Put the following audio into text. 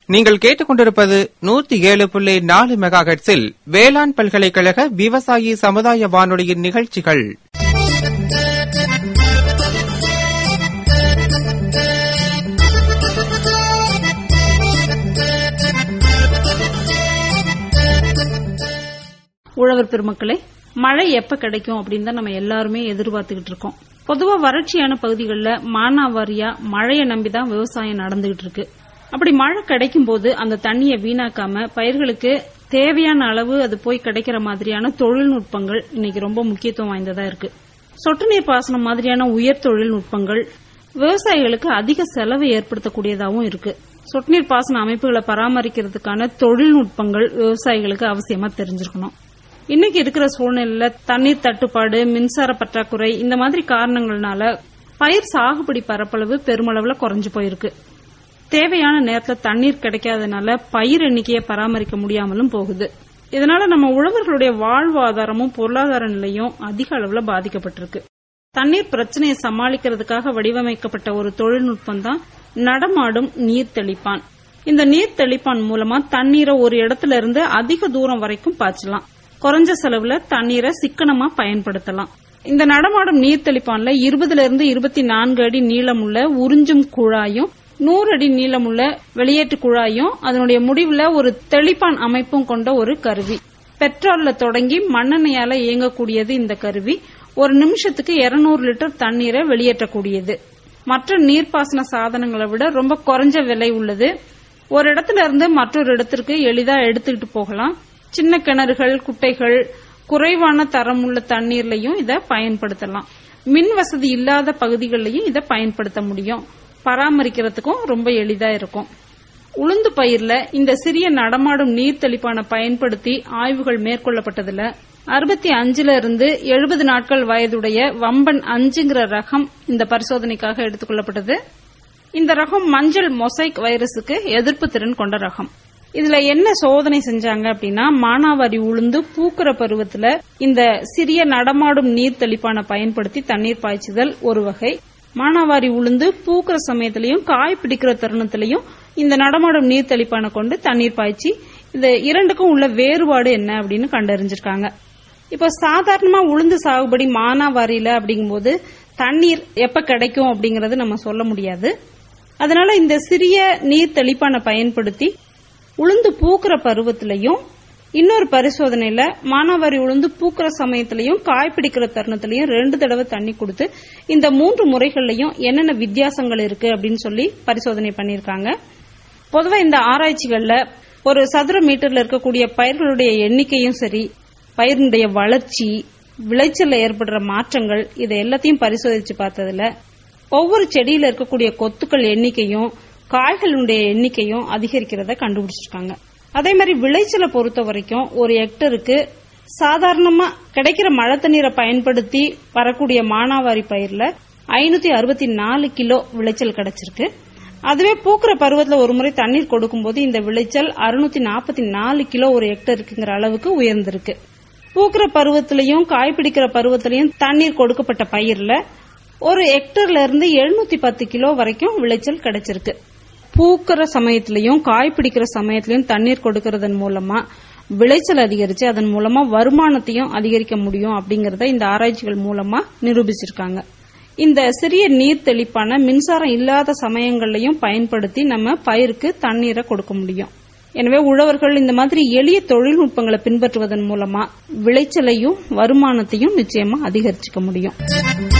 நீங்கள் கேட்டுக்கொண்டிருப்பது நூத்தி ஏழு புள்ளி நாலு மெகா ஹெர்ட்ஸில் வேளாண் பல்கலைக்கழக விவசாயி சமுதாய வானொலியின் நிகழ்ச்சிகள் உழவர் பெருமக்களே மழை எப்ப கிடைக்கும் அப்படின்னு தான் நம்ம எல்லாருமே எதிர்பார்த்துக்கிட்டு இருக்கோம் பொதுவா வறட்சியான பகுதிகளில் மானாவாரியா மழையை நம்பி தான் விவசாயம் நடந்துகிட்டு இருக்கு அப்படி மழை கிடைக்கும் போது அந்த தண்ணியை வீணாக்காம பயிர்களுக்கு தேவையான அளவு அது போய் கிடைக்கிற மாதிரியான தொழில்நுட்பங்கள் இன்னைக்கு ரொம்ப முக்கியத்துவம் வாய்ந்ததா இருக்கு சொட்டு நீர் பாசனம் மாதிரியான உயர் தொழில்நுட்பங்கள் விவசாயிகளுக்கு அதிக செலவு ஏற்படுத்தக்கூடியதாகவும் இருக்கு சொட்டு நீர் பாசன அமைப்புகளை பராமரிக்கிறதுக்கான தொழில்நுட்பங்கள் விவசாயிகளுக்கு அவசியமா தெரிஞ்சிருக்கணும் இன்னைக்கு இருக்கிற சூழ்நிலையில தண்ணீர் தட்டுப்பாடு மின்சார பற்றாக்குறை இந்த மாதிரி காரணங்கள்னால பயிர் சாகுபடி பரப்பளவு பெருமளவுல குறைஞ்சு போயிருக்கு தேவையான நேரத்துல தண்ணீர் கிடைக்காதனால பயிர் எண்ணிக்கையை பராமரிக்க முடியாமலும் போகுது இதனால நம்ம உழவர்களுடைய வாழ்வாதாரமும் பொருளாதார நிலையும் அதிக அளவுல பாதிக்கப்பட்டிருக்கு தண்ணீர் பிரச்சனையை சமாளிக்கிறதுக்காக வடிவமைக்கப்பட்ட ஒரு தொழில்நுட்பம் தான் நடமாடும் நீர் தெளிப்பான் இந்த நீர் தெளிப்பான் மூலமா தண்ணீரை ஒரு இடத்துல இருந்து அதிக தூரம் வரைக்கும் பாய்ச்சலாம் குறைஞ்ச செலவுல தண்ணீரை சிக்கனமா பயன்படுத்தலாம் இந்த நடமாடும் நீர் தெளிப்பான்ல இருபதுல இருந்து இருபத்தி நான்கு அடி நீளமுள்ள உறிஞ்சும் குழாயும் நூறு அடி நீளமுள்ள வெளியேற்று குழாயும் அதனுடைய முடிவுல ஒரு தெளிப்பான் அமைப்பும் கொண்ட ஒரு கருவி பெட்ரோல்ல தொடங்கி மண்ணெண்ணெயால இயங்கக்கூடியது இந்த கருவி ஒரு நிமிஷத்துக்கு 200 லிட்டர் தண்ணீரை வெளியேற்றக்கூடியது மற்ற நீர்ப்பாசன சாதனங்களை விட ரொம்ப குறைஞ்ச விலை உள்ளது ஒரு இடத்துல இருந்து மற்றொரு இடத்திற்கு எளிதா எடுத்துக்கிட்டு போகலாம் சின்ன கிணறுகள் குட்டைகள் குறைவான தரம் உள்ள தண்ணீர்லயும் இதை பயன்படுத்தலாம் மின் வசதி இல்லாத பகுதிகளிலையும் இதை பயன்படுத்த முடியும் பராமரிக்கிறதுக்கும் ரொம்ப எளிதா இருக்கும் உளுந்து பயிர்ல இந்த சிறிய நடமாடும் நீர் தெளிப்பான பயன்படுத்தி ஆய்வுகள் மேற்கொள்ளப்பட்டதுல அறுபத்தி அஞ்சுல இருந்து எழுபது நாட்கள் வயதுடைய வம்பன் அஞ்சுங்கிற ரகம் இந்த பரிசோதனைக்காக எடுத்துக்கொள்ளப்பட்டது இந்த ரகம் மஞ்சள் மொசைக் வைரஸுக்கு எதிர்ப்பு திறன் கொண்ட ரகம் இதுல என்ன சோதனை செஞ்சாங்க அப்படின்னா மானாவாரி உளுந்து பூக்கிற பருவத்துல இந்த சிறிய நடமாடும் நீர் தெளிப்பான பயன்படுத்தி தண்ணீர் பாய்ச்சுதல் ஒரு வகை மானாவாரி உளுந்து பூக்கிற சமயத்திலையும் காய் பிடிக்கிற தருணத்திலையும் இந்த நடமாடும் நீர் தெளிப்பான கொண்டு தண்ணீர் பாய்ச்சி இந்த இரண்டுக்கும் உள்ள வேறுபாடு என்ன அப்படின்னு கண்டறிஞ்சிருக்காங்க இப்போ சாதாரணமா உளுந்து சாகுபடி மானாவாரியில அப்படிங்கும்போது தண்ணீர் எப்ப கிடைக்கும் அப்படிங்கறது நம்ம சொல்ல முடியாது அதனால இந்த சிறிய நீர் தெளிப்பான பயன்படுத்தி உளுந்து பூக்கிற பருவத்திலையும் இன்னொரு பரிசோதனையில மானாவாரி உளுந்து பூக்கிற சமயத்திலையும் காய் பிடிக்கிற தருணத்திலையும் ரெண்டு தடவை தண்ணி கொடுத்து இந்த மூன்று முறைகள்லயும் என்னென்ன வித்தியாசங்கள் இருக்கு அப்படின்னு சொல்லி பரிசோதனை பண்ணிருக்காங்க பொதுவா இந்த ஆராய்ச்சிகள்ல ஒரு சதுர மீட்டர்ல இருக்கக்கூடிய பயிர்களுடைய எண்ணிக்கையும் சரி பயிரினுடைய வளர்ச்சி விளைச்சல்ல ஏற்படுற மாற்றங்கள் இதை எல்லாத்தையும் பரிசோதிச்சு பார்த்ததுல ஒவ்வொரு செடியில இருக்கக்கூடிய கொத்துக்கள் எண்ணிக்கையும் காய்களுடைய எண்ணிக்கையும் அதிகரிக்கிறத கண்டுபிடிச்சிருக்காங்க அதே மாதிரி விளைச்சலை பொறுத்த வரைக்கும் ஒரு ஹெக்டருக்கு சாதாரணமா கிடைக்கிற மழை தண்ணீரை பயன்படுத்தி வரக்கூடிய மானாவாரி பயிர்ல ஐநூத்தி அறுபத்தி நாலு கிலோ விளைச்சல் கிடைச்சிருக்கு அதுவே பூக்கிற பருவத்துல ஒரு முறை தண்ணீர் கொடுக்கும்போது இந்த விளைச்சல் அறுநூத்தி நாற்பத்தி நாலு கிலோ ஒரு ஹெக்டருக்குங்கிற அளவுக்கு உயர்ந்திருக்கு பூக்கிற பருவத்திலையும் காய் பிடிக்கிற பருவத்திலையும் தண்ணீர் கொடுக்கப்பட்ட பயிர்ல ஒரு ஹெக்டர்ல இருந்து எழுநூத்தி பத்து கிலோ வரைக்கும் விளைச்சல் கிடைச்சிருக்கு பூக்கிற சமயத்திலையும் காய் பிடிக்கிற சமயத்திலையும் தண்ணீர் கொடுக்கறதன் மூலமா விளைச்சல் அதிகரிச்சு அதன் மூலமா வருமானத்தையும் அதிகரிக்க முடியும் அப்படிங்கறத இந்த ஆராய்ச்சிகள் மூலமா நிரூபிச்சிருக்காங்க இந்த சிறிய நீர் தெளிப்பான மின்சாரம் இல்லாத சமயங்கள்லயும் பயன்படுத்தி நம்ம பயிருக்கு தண்ணீரை கொடுக்க முடியும் எனவே உழவர்கள் இந்த மாதிரி எளிய தொழில்நுட்பங்களை பின்பற்றுவதன் மூலமா விளைச்சலையும் வருமானத்தையும் நிச்சயமா அதிகரிச்சுக்க முடியும்